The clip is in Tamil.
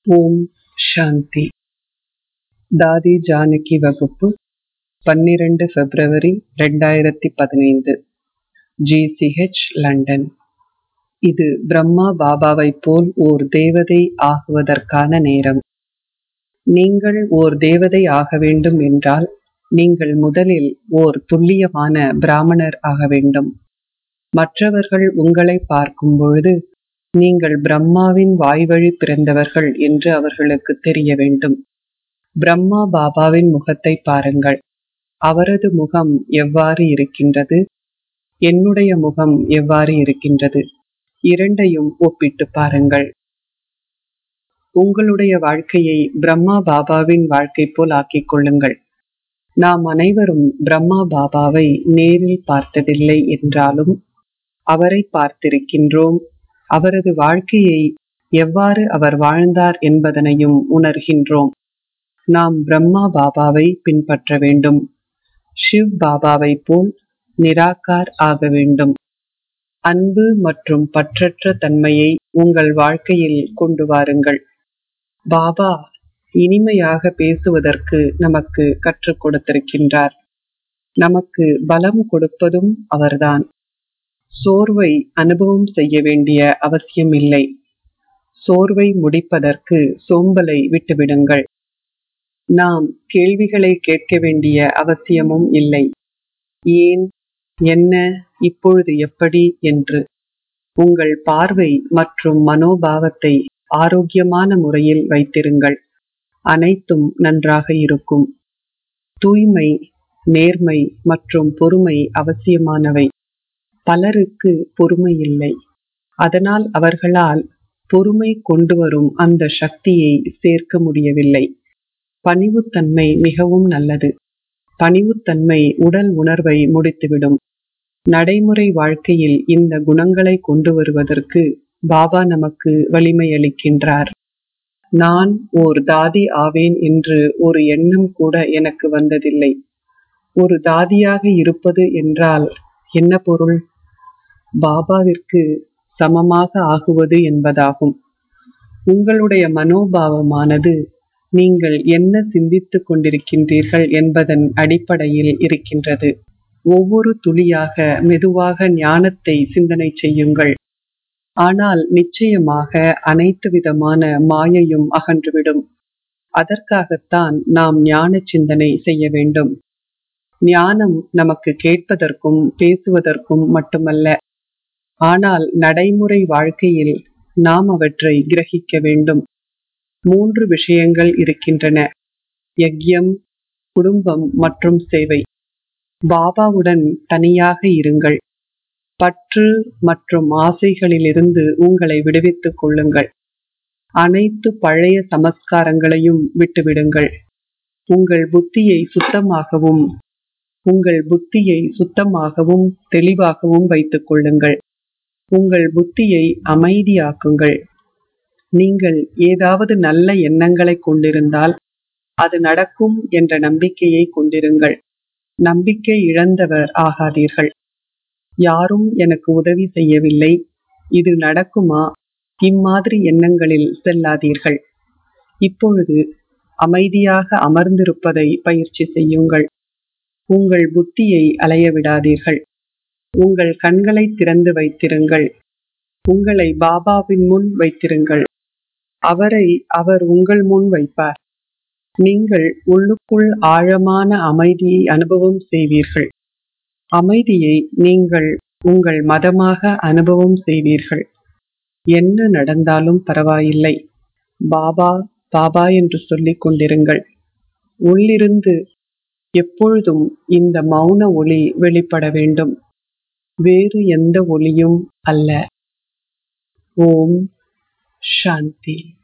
ஓம் சாந்தி தாதி ஜானகி வகுப்பு பன்னிரண்டு பிப்ரவரி ரெண்டாயிரத்தி பதினைந்து ஜிசிஹெச் லண்டன் இது பிரம்மா பாபாவைப் போல் ஓர் தேவதை ஆகுவதற்கான நேரம் நீங்கள் ஓர் தேவதை ஆக வேண்டும் என்றால் நீங்கள் முதலில் ஓர் துல்லியமான பிராமணர் ஆக வேண்டும் மற்றவர்கள் உங்களை பார்க்கும் பொழுது நீங்கள் பிரம்மாவின் வாய்வழி பிறந்தவர்கள் என்று அவர்களுக்கு தெரிய வேண்டும் பிரம்மா பாபாவின் முகத்தை பாருங்கள் அவரது முகம் எவ்வாறு இருக்கின்றது என்னுடைய முகம் எவ்வாறு இருக்கின்றது இரண்டையும் ஒப்பிட்டு பாருங்கள் உங்களுடைய வாழ்க்கையை பிரம்மா பாபாவின் வாழ்க்கை போல் ஆக்கிக் கொள்ளுங்கள் நாம் அனைவரும் பிரம்மா பாபாவை நேரில் பார்த்ததில்லை என்றாலும் அவரை பார்த்திருக்கின்றோம் அவரது வாழ்க்கையை எவ்வாறு அவர் வாழ்ந்தார் என்பதனையும் உணர்கின்றோம் நாம் பிரம்மா பாபாவை பின்பற்ற வேண்டும் ஷிவ் பாபாவை போல் நிராகார் ஆக வேண்டும் அன்பு மற்றும் பற்றற்ற தன்மையை உங்கள் வாழ்க்கையில் கொண்டு வாருங்கள் பாபா இனிமையாக பேசுவதற்கு நமக்கு கற்றுக் கொடுத்திருக்கின்றார் நமக்கு பலம் கொடுப்பதும் அவர்தான் சோர்வை அனுபவம் செய்ய வேண்டிய அவசியம் இல்லை சோர்வை முடிப்பதற்கு சோம்பலை விட்டுவிடுங்கள் நாம் கேள்விகளை கேட்க வேண்டிய அவசியமும் இல்லை ஏன் என்ன இப்பொழுது எப்படி என்று உங்கள் பார்வை மற்றும் மனோபாவத்தை ஆரோக்கியமான முறையில் வைத்திருங்கள் அனைத்தும் நன்றாக இருக்கும் தூய்மை நேர்மை மற்றும் பொறுமை அவசியமானவை பலருக்கு பொறுமை இல்லை அதனால் அவர்களால் பொறுமை கொண்டு வரும் அந்த சக்தியை சேர்க்க முடியவில்லை பணிவுத்தன்மை மிகவும் நல்லது பணிவுத்தன்மை உடல் உணர்வை முடித்துவிடும் நடைமுறை வாழ்க்கையில் இந்த குணங்களை கொண்டு வருவதற்கு பாபா நமக்கு வலிமை அளிக்கின்றார் நான் ஓர் தாதி ஆவேன் என்று ஒரு எண்ணம் கூட எனக்கு வந்ததில்லை ஒரு தாதியாக இருப்பது என்றால் என்ன பொருள் பாபாவிற்கு சமமாக ஆகுவது என்பதாகும் உங்களுடைய மனோபாவமானது நீங்கள் என்ன சிந்தித்துக் கொண்டிருக்கின்றீர்கள் என்பதன் அடிப்படையில் இருக்கின்றது ஒவ்வொரு துளியாக மெதுவாக ஞானத்தை சிந்தனை செய்யுங்கள் ஆனால் நிச்சயமாக அனைத்து விதமான மாயையும் அகன்றுவிடும் அதற்காகத்தான் நாம் ஞான சிந்தனை செய்ய வேண்டும் ஞானம் நமக்கு கேட்பதற்கும் பேசுவதற்கும் மட்டுமல்ல ஆனால் நடைமுறை வாழ்க்கையில் நாம் அவற்றை கிரகிக்க வேண்டும் மூன்று விஷயங்கள் இருக்கின்றன யக்யம் குடும்பம் மற்றும் சேவை பாபாவுடன் தனியாக இருங்கள் பற்று மற்றும் ஆசைகளிலிருந்து உங்களை விடுவித்துக் கொள்ளுங்கள் அனைத்து பழைய சமஸ்காரங்களையும் விட்டுவிடுங்கள் உங்கள் புத்தியை சுத்தமாகவும் உங்கள் புத்தியை சுத்தமாகவும் தெளிவாகவும் வைத்துக் கொள்ளுங்கள் உங்கள் புத்தியை அமைதியாக்குங்கள் நீங்கள் ஏதாவது நல்ல எண்ணங்களை கொண்டிருந்தால் அது நடக்கும் என்ற நம்பிக்கையை கொண்டிருங்கள் நம்பிக்கை இழந்தவர் ஆகாதீர்கள் யாரும் எனக்கு உதவி செய்யவில்லை இது நடக்குமா இம்மாதிரி எண்ணங்களில் செல்லாதீர்கள் இப்பொழுது அமைதியாக அமர்ந்திருப்பதை பயிற்சி செய்யுங்கள் உங்கள் புத்தியை அலைய விடாதீர்கள் உங்கள் கண்களை திறந்து வைத்திருங்கள் உங்களை பாபாவின் முன் வைத்திருங்கள் அவரை அவர் உங்கள் முன் வைப்பார் நீங்கள் உள்ளுக்குள் ஆழமான அமைதியை அனுபவம் செய்வீர்கள் அமைதியை நீங்கள் உங்கள் மதமாக அனுபவம் செய்வீர்கள் என்ன நடந்தாலும் பரவாயில்லை பாபா பாபா என்று சொல்லிக் கொண்டிருங்கள் உள்ளிருந்து எப்பொழுதும் இந்த மௌன ஒளி வெளிப்பட வேண்டும் வேறு எந்த ஒளியும் அல்ல ஓம் சாந்தி